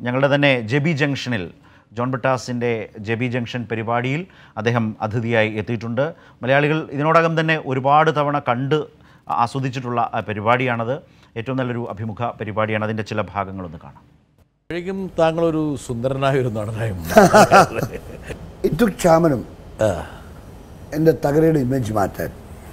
ഞങ്ങളുടെ തന്നെ ജെബി ജംഗ്ഷനിൽ ജോൺ ബിട്ടാസിൻ്റെ ജെബി ജംഗ്ഷൻ പരിപാടിയിൽ അദ്ദേഹം അതിഥിയായി എത്തിയിട്ടുണ്ട് മലയാളികൾ ഇതിനോടകം തന്നെ ഒരുപാട് തവണ കണ്ട് ആസ്വദിച്ചിട്ടുള്ള ആ പരിപാടിയാണത് ഏറ്റവും നല്ലൊരു അഭിമുഖ പരിപാടിയാണ് അതിൻ്റെ ചില ഭാഗങ്ങളൊന്ന് കാണാം അപ്പോഴേക്കും താങ്കളൊരു സുന്ദരനായ ഒരു നടനായി It took ചാമനും എൻ്റെ തകരയുടെ ഇമേജ് മാറ്റാൻ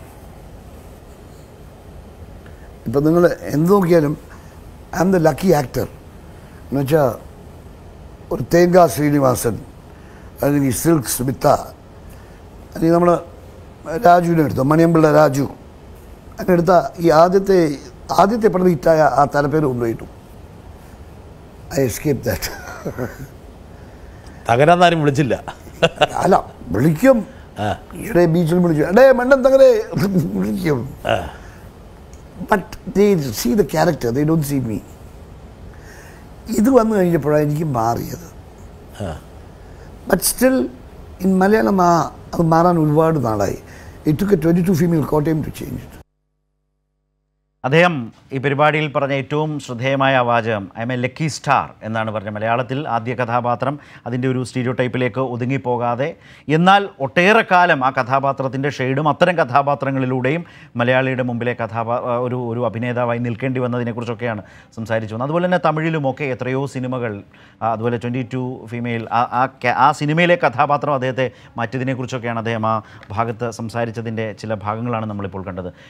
ഇപ്പം നിങ്ങൾ എന്ത് നോക്കിയാലും I am the lucky actor എന്ന് വെച്ചാൽ ഒരു തേങ്ക ശ്രീനിവാസൻ അല്ലെങ്കിൽ സിൽക്ക് സ്മിത അല്ലെങ്കിൽ നമ്മൾ രാജുവിനെ എടുത്തോ മണിയമ്പിള്ള രാജു അങ്ങനെ എടുത്ത ഈ ആദ്യത്തെ ആദ്യത്തെ പടം ഹിറ്റായ ആ തലപ്പേര് കൊണ്ടുപോയിട്ടു ഐ എസ്കേപ്പ് ദാറ്റ് തകരാന്നാരും വിളിച്ചില്ല അല്ല വിളിക്കും ഇവിടെ ബീച്ചിൽ വിളിച്ചു എടേ മണ്ടൻ തകരെ വിളിക്കും but they see the character they don't see me ഇത് വന്നു കഴിഞ്ഞപ്പോഴാണ് എനിക്ക് മാറിയത് ബട്ട് സ്റ്റിൽ ഇൻ മലയാളം ആ അത് മാറാൻ ഒരുപാട് നാളായി it took twenty two female Kottayam to change it അദ്ദേഹം ഈ പരിപാടിയിൽ പറഞ്ഞ ഏറ്റവും ശ്രദ്ധേയമായ ആ വാചകം I'm a lucky star എന്നാണ് പറഞ്ഞത് മലയാളത്തിൽ ആദ്യ കഥാപാത്രം അതിൻ്റെ ഒരു സ്റ്റീരിയോ ടൈപ്പിലേക്ക് ഒതുങ്ങിപ്പോകാതെ എന്നാൽ ഒട്ടേറെ കാലം ആ കഥാപാത്രത്തിൻ്റെ ഷെയ്ഡും അത്തരം കഥാപാത്രങ്ങളിലൂടെയും മലയാളിയുടെ മുമ്പിലെ കഥാപാ ഒരു ഒരു അഭിനേതാവായി നിൽക്കേണ്ടി വന്നതിനെക്കുറിച്ചൊക്കെയാണ് സംസാരിച്ചു വന്നത് അതുപോലെ തന്നെ തമിഴിലുമൊക്കെ എത്രയോ സിനിമകൾ ആ, അതുപോലെ ട്വൻറ്റി ടു ഫീമെയിൽ ആ ആ ക്യാ- ആ സിനിമയിലെ കഥാപാത്രം അദ്ദേഹത്തെ മാറ്റിയതിനെക്കുറിച്ചൊക്കെയാണ് അദ്ദേഹം ആ ഭാഗത്ത് സംസാരിച്ചതിൻ്റെ ചില ഭാഗങ്ങളാണ് നമ്മളിപ്പോൾ കണ്ടത്